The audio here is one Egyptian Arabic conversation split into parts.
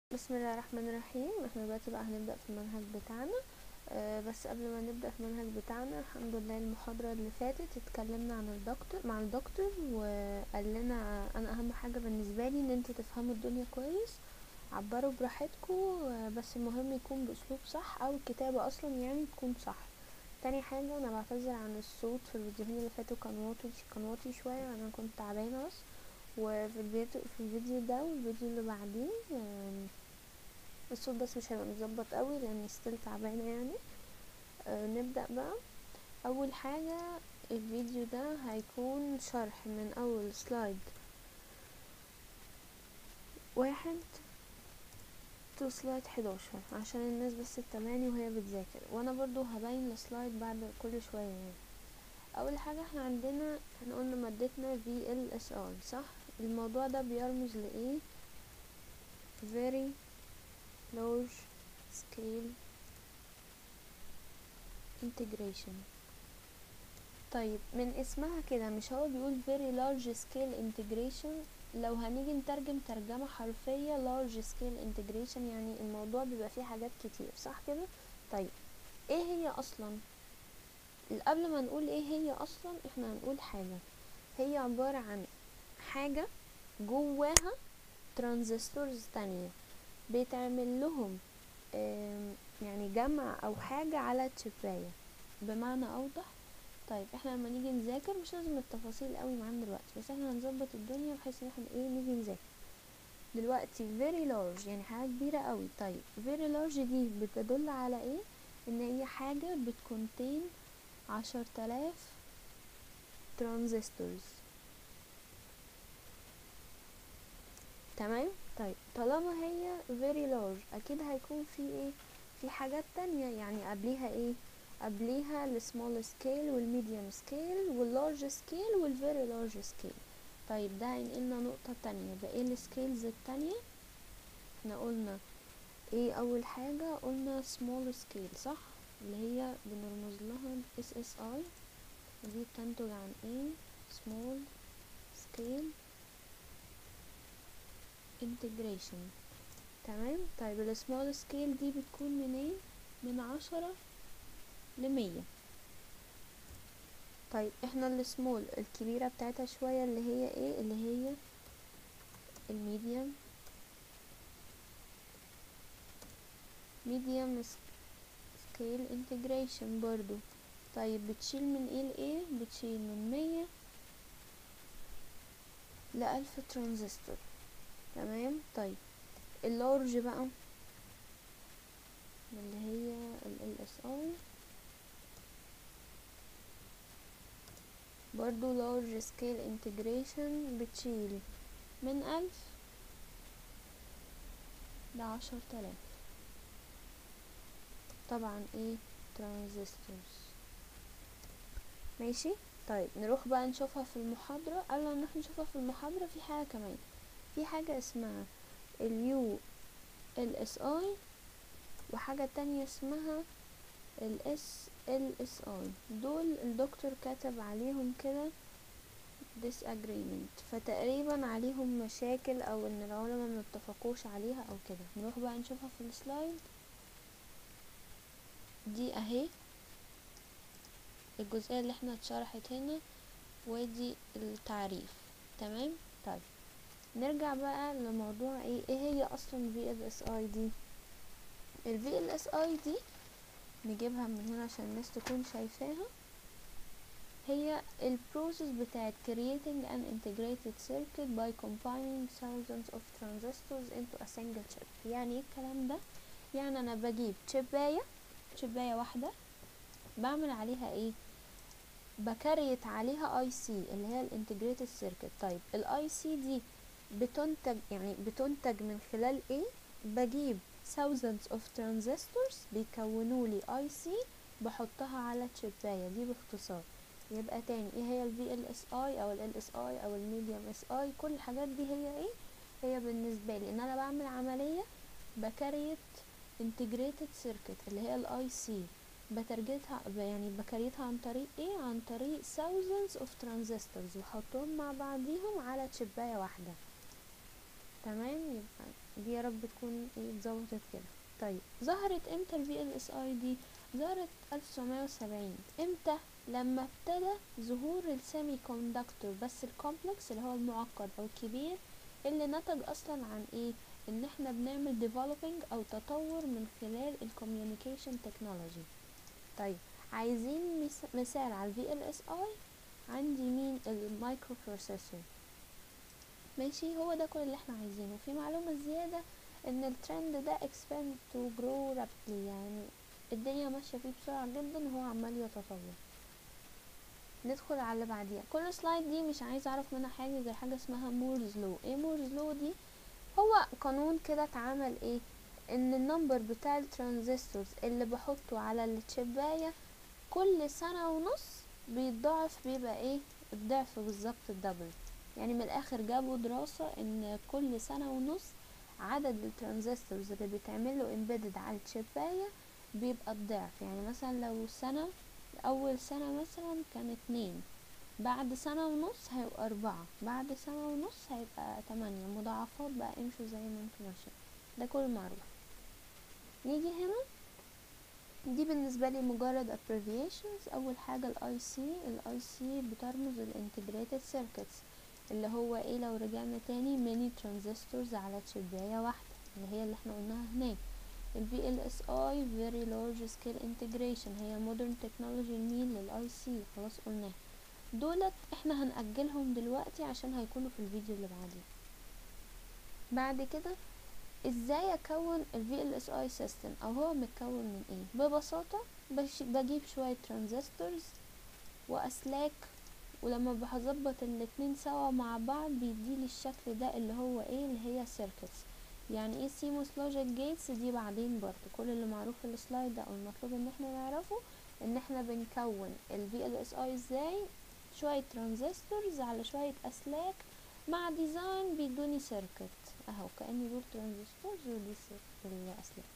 بسم الله الرحمن الرحيم احنا دلوقتي بقى هنبدأ في المنهج بتاعنا آه بس قبل ما نبدأ في المنهج بتاعنا الحمد لله المحاضرة اللي فاتت اتكلمنا عن الدكتور مع الدكتور وقال لنا انا اهم حاجة بالنسبة لي ان انتوا تفهموا الدنيا كويس عبروا براحتكم آه بس المهم يكون باسلوب صح او الكتابة اصلا يعني تكون صح تاني حاجة انا بعتذر عن الصوت في الفيديوهين اللي فاتوا كان واطي كان واطي شوية انا كنت تعبانة بس وفي الفيديو في الفيديو ده والفيديو اللي بعديه آم، الصوت بس مش هيبقى متظبط قوي لاني ستيل تعبانه يعني آه نبدا بقى اول حاجه الفيديو ده هيكون شرح من اول سلايد واحد تو سلايد حداشر عشان الناس بس تتابعني وهي بتذاكر وانا برضو هبين السلايد بعد كل شويه يعني اول حاجه احنا عندنا احنا قلنا مادتنا في ال اس اي صح الموضوع ده بيرمز لايه very large scale integration طيب من اسمها كده مش هو بيقول very large scale integration لو هنيجي نترجم ترجمة حرفية large scale integration يعني الموضوع بيبقى فيه حاجات كتير صح كده طيب ايه هي اصلا قبل ما نقول ايه هي اصلا احنا هنقول حاجة هي عبارة عن حاجة جواها ترانزستورز تانية بيتعمل لهم آم، يعني جمع او حاجة على تشباية بمعنى اوضح طيب احنا لما نيجي نذاكر مش لازم التفاصيل قوي معانا دلوقتي بس احنا هنظبط الدنيا بحيث ان احنا ايه نيجي نذاكر دلوقتي very large يعني حاجة كبيرة قوي طيب very large دي بتدل على ايه ان هي حاجة بتكونتين عشر تلاف ترانزستورز تمام طيب طالما هي very large اكيد هيكون في ايه في حاجات تانية يعني قبليها ايه قبليها السمول سكيل والميديوم سكيل واللارج سكيل والفيري لارج سكيل طيب ده هينقلنا نقطة تانية بقى ايه السكيلز التانية احنا قلنا ايه اول حاجة قلنا small scale صح اللي هي بنرمز لها اس اس اي ودي بتنتج عن ايه small scale integration تمام طيب السمول سكيل دي بتكون من ايه من عشرة لمية طيب احنا السمول الكبيرة بتاعتها شوية اللي هي ايه اللي هي الميديوم ميديوم سكيل انتجريشن برضو طيب بتشيل من ايه لايه بتشيل من مية لألف ترانزستور تمام طيب اللارج بقى اللي هي ال LSI برضو large scale integration بتشيل من ألف لعشر تلاف طبعا ايه transistors ماشي طيب نروح بقى نشوفها في المحاضرة قبل ما نروح نشوفها في المحاضرة في حاجة كمان في حاجة اسمها اليو ال اس اي وحاجة تانية اسمها الاس ال اس اي دول الدكتور كتب عليهم كده disagreement فتقريبا عليهم مشاكل او ان العلماء متفقوش عليها او كده نروح بقى نشوفها في السلايد دي اهي الجزئية اللي احنا اتشرحت هنا ودي التعريف تمام طيب نرجع بقى لموضوع ايه ايه هي اصلا في ال اس اي دي ال في ال اس اي دي نجيبها من هنا عشان الناس تكون شايفاها هي البروسيس بتاعت creating an integrated circuit by combining thousands of transistors into a single chip يعني ايه الكلام ده يعني انا بجيب تشباية تشباية واحدة بعمل عليها ايه بكريت عليها اي سي اللي هي الانتجريتد سيركت طيب الاي سي دي بتنتج يعني بتنتج من خلال ايه بجيب thousands of transistors بيكونوا لي اي سي بحطها على تشباية دي باختصار يبقى تاني ايه هي ال VLSI او ال LSI او ال Medium SI كل الحاجات دي هي ايه هي بالنسبة لي ان انا بعمل عملية بكريت integrated circuit اللي هي الاي سي بترجتها يعني بكريتها عن طريق ايه عن طريق thousands of transistors وحطهم مع بعضيهم على تشباية واحدة تمام يبقى دي يا رب تكون ايه اتظبطت كده طيب ظهرت امتى الفي ال اس اي دي ظهرت 1970 امتى لما ابتدى ظهور السيمي كوندكتور بس الكومبلكس اللي هو المعقد او الكبير اللي نتج اصلا عن ايه ان احنا بنعمل developing او تطور من خلال الكوميونيكيشن تكنولوجي طيب عايزين مس- مثال على الفي ال اس اي عندي مين المايكرو بروسيسور ماشي هو ده كل اللي احنا عايزينه في معلومة زيادة ان الترند ده expand to grow rapidly يعني الدنيا ماشية فيه بسرعة جدا وهو عمال يتطور ندخل على اللي بعديها كل سلايد دي مش عايزة اعرف منها حاجة غير حاجة اسمها مورز لو ايه مورز لو دي هو قانون كده اتعمل ايه ان النمبر بتاع الترانزستورز اللي بحطه على التشباية كل سنة ونص بيتضاعف بيبقى ايه الضعف بالظبط الدبل يعني من الاخر جابوا دراسة ان كل سنة ونص عدد الترانزستورز اللي بيتعملوا امبيدد على الشباية بيبقى الضعف يعني مثلا لو سنة اول سنة مثلا كان اتنين بعد سنة ونص هيبقى أربعة بعد سنة ونص هيبقى تمانية مضاعفات بقى امشوا زي ما انتوا ماشيين ده كله معروف نيجي هنا دي بالنسبة لي مجرد abbreviations أول حاجة ال IC ال IC بترمز ال integrated circuits اللي هو ايه لو رجعنا تاني many transistors على تشباية واحدة اللي هي اللي احنا قلناها هناك ال VLSI very large scale integration هي modern technology لمين لل IC خلاص قلناها دولت احنا هنأجلهم دلوقتي عشان هيكونوا في الفيديو اللي بعديه بعد كده ازاي اكون ال VLSI system او هو متكون من ايه ببساطة بش- بجيب شوية ترانزستورز واسلاك ولما بظبط الاتنين سوا مع بعض بيديلي الشكل ده اللي هو ايه اللي هي circuits يعني ايه سيموس لوجيك جيتس دي بعدين برضه كل اللي معروف في السلايد ده او المطلوب ان احنا نعرفه ان احنا بنكون ال VLSI ازاي شوية ترانزستورز على شوية اسلاك مع ديزاين بيدوني سيركت اهو كأني دول ترانزستورز ودي سير- الاسلاك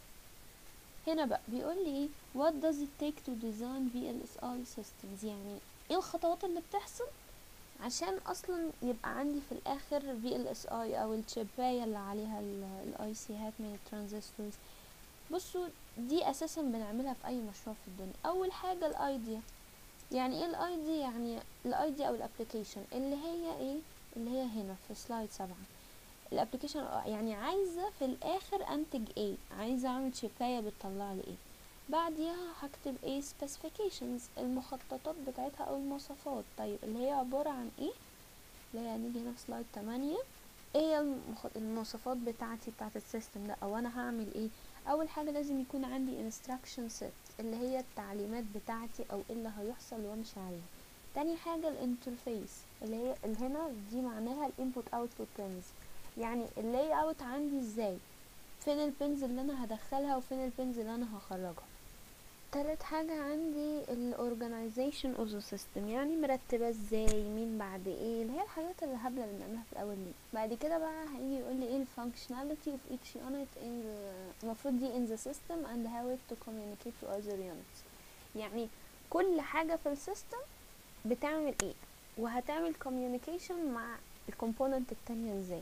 هنا بقى بيقول لي ايه what does it take to design VLSI systems يعني ايه الخطوات اللي بتحصل عشان اصلا يبقى عندي في الاخر VLSI او الشباية اللي عليها الاي سي هات من الترانزستورز بصوا دي اساسا بنعملها في اي مشروع في الدنيا اول حاجة الايديا يعني ايه الايديا يعني الايديا او الابلكيشن اللي هي ايه اللي هي هنا في سلايد سبعة الابلكيشن يعني عايزة في الاخر انتج ايه عايزة اعمل شباية بتطلع لي ايه بعديها هكتب ايه specifications المخططات بتاعتها او المواصفات طيب اللي هي عبارة عن ايه اللي هي هنيجي هنا في سلايد تمانية ايه هي المخ- المواصفات بتاعتي بتاعت السيستم ده او انا هعمل ايه اول حاجة لازم يكون عندي instruction set اللي هي التعليمات بتاعتي او ايه اللي هيحصل وامشي عليها تاني حاجة الانترفيس اللي هي اللي هنا دي معناها الانبوت اوتبوت بينز يعني اللاي اوت عندي ازاي فين البنز اللي انا هدخلها وفين البنز اللي انا هخرجها تالت حاجة عندي ال organization of the system يعني مرتبة ازاي مين بعد ايه اللي هي الحاجات اللي هبلة اللي بنعملها في الاول دي بعد كده بقى هيجي يقول لي ايه ال functionality of each unit in the المفروض دي in the system and how it to communicate to other units يعني كل حاجة في السيستم بتعمل ايه وهتعمل communication مع الكومبوننت التانية ازاي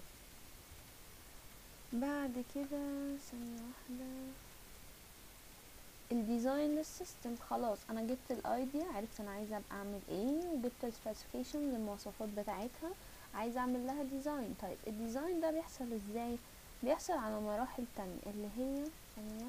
بعد كده ثانية واحدة الديزاين للسيستم خلاص انا جبت الايديا عرفت انا عايزه ابقى اعمل ايه وجبت السبيسيفيكيشنز المواصفات بتاعتها عايزه اعمل لها ديزاين طيب الديزاين ده بيحصل ازاي بيحصل على مراحل تانية اللي هي ثانيه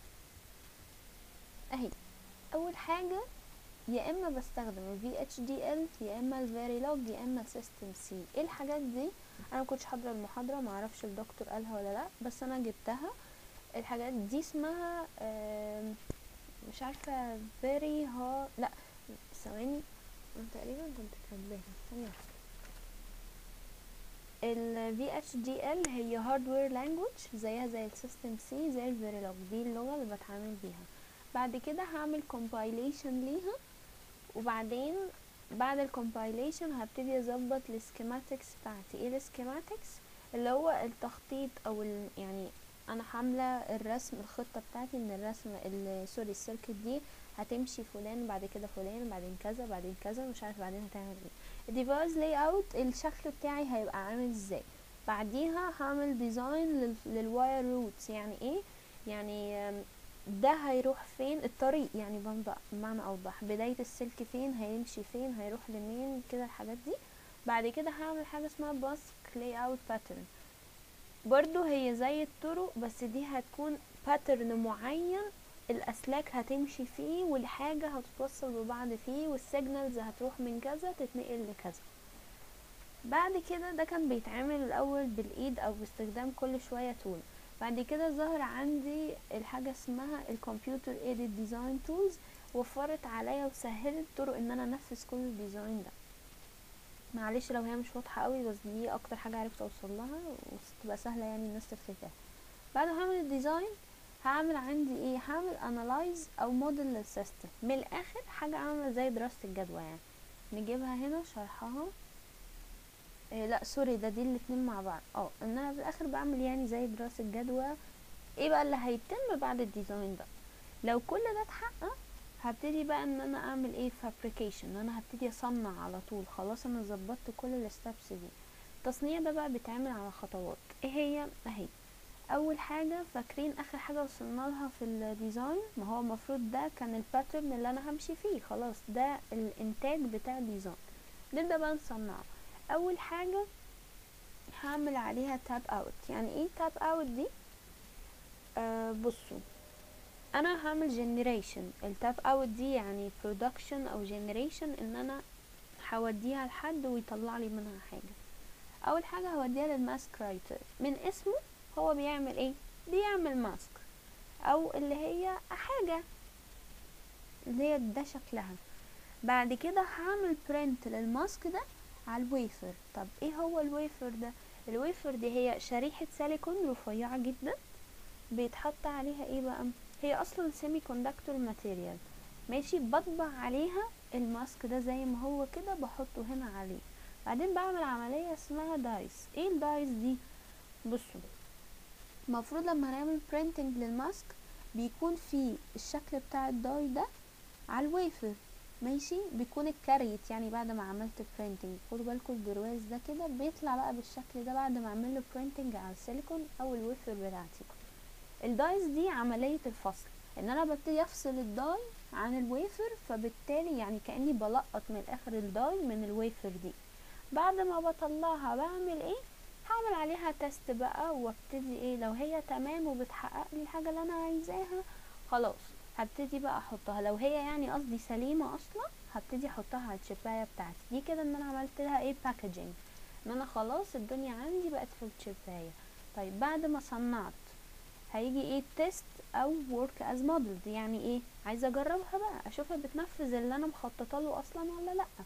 اهي اول حاجه يا اما بستخدم ال VHDL يا اما ال Verilog يا اما السيستم سي ايه الحاجات دي انا مكنتش حاضره المحاضره معرفش الدكتور قالها ولا لا بس انا جبتها الحاجات دي اسمها آم، مش عارفة very hard لا ثواني انا تقريبا كنت كاتباها ثانية واحدة ال VHDL هي hardware language زيها زي السيستم سي زي ال Verilog دي اللغة اللي بتعامل بيها بعد كده هعمل compilation ليها وبعدين بعد ال compilation هبتدي اظبط ال schematics بتاعتي ايه ال schematics اللي هو التخطيط او ال يعني انا حامله الرسم الخطه بتاعتي ان الرسم ال- سوري السيركت دي هتمشي فلان بعد كده فلان بعدين كذا بعدين كذا مش عارف بعدين هتعمل ايه الديفايس لاي اوت الشكل بتاعي هيبقى عامل ازاي بعديها هعمل ديزاين للواير روتس يعني ايه يعني آم، ده هيروح فين الطريق يعني بمضى بمعنى اوضح بداية السلك فين هيمشي فين هيروح لمين كده الحاجات دي بعد كده هعمل حاجة اسمها باسك لاي اوت باترن برضو هي زي الطرق بس دي هتكون باترن معين الاسلاك هتمشي فيه والحاجة هتتوصل ببعض فيه والسيجنالز هتروح من كذا تتنقل لكذا بعد كده ده كان بيتعمل الاول بالايد او باستخدام كل شوية تول بعد كده ظهر عندي الحاجة اسمها الكمبيوتر ايديد ديزاين تولز وفرت عليا وسهلت طرق ان انا انفذ كل الديزاين ده معلش لو هي مش واضحة قوي بس دي اكتر حاجة عرفت اوصل لها وتبقى سهلة يعني الناس تفتكرها بعد ما هعمل الديزاين هعمل عندي ايه هعمل انالايز او موديل للسيستم من الاخر حاجة عاملة زي دراسة الجدوى يعني نجيبها هنا شرحها إيه لا سوري ده دي الاتنين مع بعض اه ان انا في الاخر بعمل يعني زي دراسة جدوى ايه بقى اللي هيتم بعد الديزاين ده لو كل ده اتحقق هبتدي بقى ان انا اعمل ايه فابريكيشن ان انا هبتدي اصنع على طول خلاص انا ظبطت كل الستبس دي التصنيع ده بقى بيتعمل على خطوات ايه هي اهي اول حاجة فاكرين اخر حاجة وصلنا لها في الديزاين ما هو المفروض ده كان الباترن اللي انا همشي فيه خلاص ده الانتاج بتاع الديزاين نبدأ بقى نصنعه اول حاجة هعمل عليها تاب اوت يعني ايه تاب اوت دي آه بصوا انا هعمل جنريشن التاب اوت دي يعني برودكشن او جنريشن ان انا هوديها لحد ويطلع لي منها حاجة اول حاجة هوديها للماسك رايتر من اسمه هو بيعمل ايه بيعمل ماسك او اللي هي حاجة اللي هي ده شكلها بعد كده هعمل برنت للماسك ده على الويفر طب ايه هو الويفر ده الويفر دي هي شريحة سيليكون رفيعة جدا بيتحط عليها ايه بقى هي اصلا سيمي كوندكتور ماتيريال ماشي بطبع عليها الماسك ده زي ما هو كده بحطه هنا عليه بعدين بعمل عملية اسمها دايس ايه الدايس دي بصوا المفروض لما هنعمل برينتنج للماسك بيكون في الشكل بتاع الداي ده على الويفر ماشي بيكون اتكريت يعني بعد ما عملت برينتنج خدوا بالكم البرواز ده كده بيطلع بقى بالشكل ده بعد ما اعمل له برينتنج على السيليكون او الويفر بتاعتي الدايز دي عملية الفصل ان انا ببتدي افصل الداي عن الويفر فبالتالي يعني كأني بلقط من الاخر الداي من الويفر دي بعد ما بطلعها بعمل ايه هعمل عليها تيست بقى وابتدي ايه لو هي تمام وبتحقق لي الحاجة اللي انا عايزاها خلاص هبتدي بقى احطها لو هي يعني قصدي سليمة اصلا هبتدي احطها على الشباية بتاعتي دي كده ان انا عملت لها ايه باكجينج ان انا خلاص الدنيا عندي بقت في الشباية طيب بعد ما صنعت هيجي ايه تيست او work as model يعني ايه عايزه اجربها بقى اشوفها بتنفذ اللي انا مخططه له اصلا ولا لا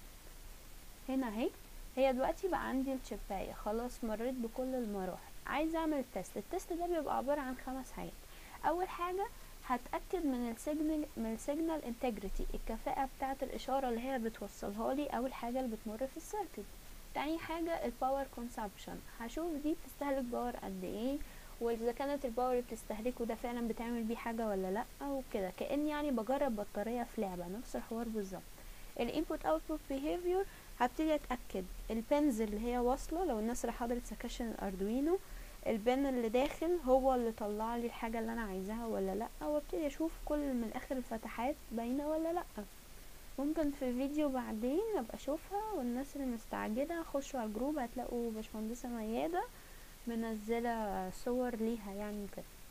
هنا اهي هي دلوقتي بقى عندي الشبايه خلاص مريت بكل المراحل عايزه اعمل تيست التيست ده بيبقى عباره عن خمس حاجات اول حاجه هتاكد من السيجنال من السيجنال انتجريتي الكفاءه بتاعه الاشاره اللي هي بتوصلها لي اول حاجه اللي بتمر في السيركت تاني حاجه الباور كونسبشن هشوف دي بتستهلك باور قد ايه واذا كانت الباور اللي بتستهلكه ده فعلا بتعمل بيه حاجه ولا لا وكده كأن يعني بجرب بطاريه في لعبه نفس الحوار بالظبط الانبوت اوتبوت بيهيفير هبتدي اتاكد البنز اللي هي واصله لو الناس اللي حضرت سكشن الاردوينو البن اللي داخل هو اللي طلع لي الحاجه اللي انا عايزاها ولا لا وابتدي اشوف كل من اخر الفتحات باينه ولا لا ممكن في فيديو بعدين ابقى اشوفها والناس اللي مستعجله خشوا على الجروب هتلاقوا باشمهندسه مياده منزلة صور ليها يعني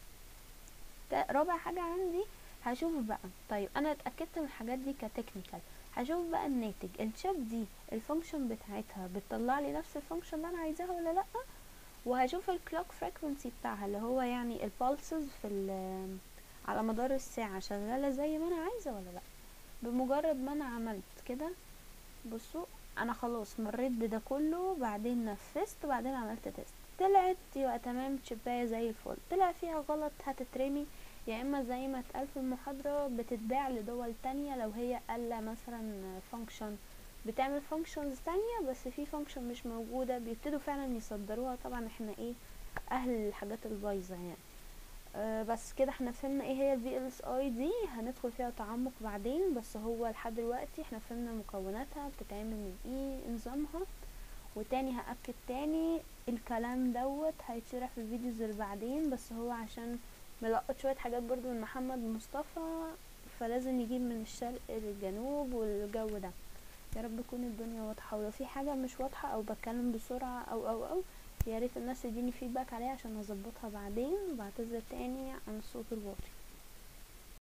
كده رابع حاجة عندي هشوف بقى طيب انا اتأكدت من الحاجات دي كتكنيكال هشوف بقى الناتج الشيب دي الفانكشن بتاعتها بتطلع لي نفس الفانكشن اللي انا عايزاها ولا لا وهشوف الكلوك فريكونسي بتاعها اللي هو يعني البالسز في على مدار الساعة شغالة زي ما انا عايزة ولا لا بمجرد ما انا عملت كده بصوا انا خلاص مريت بده كله بعدين نفذت وبعدين عملت تيست طلعت يبقى تمام شباية زي الفل طلع فيها غلط هتترمي يا اما زي ما اتقال في المحاضرة بتتباع لدول تانية لو هي قال مثلا فانكشن بتعمل فانكشنز تانية بس في فانكشن مش موجودة بيبتدوا فعلا يصدروها طبعا احنا ايه اهل الحاجات البايظة يعني أه بس كده احنا فهمنا ايه هي الفي ال اس اي دي هندخل فيها تعمق بعدين بس هو لحد دلوقتي احنا فهمنا مكوناتها بتتعمل من ايه نظامها وتاني هأكد تاني الكلام دوت هيتشرح في الفيديوز اللي بعدين بس هو عشان ملقط شوية حاجات برضو من محمد مصطفى فلازم يجيب من الشرق للجنوب والجو ده يا رب تكون الدنيا واضحة ولو في حاجة مش واضحة او بتكلم بسرعة او او او يا ريت الناس تديني فيدباك عليها عشان اظبطها بعدين وبعتذر تاني عن الصوت الواطي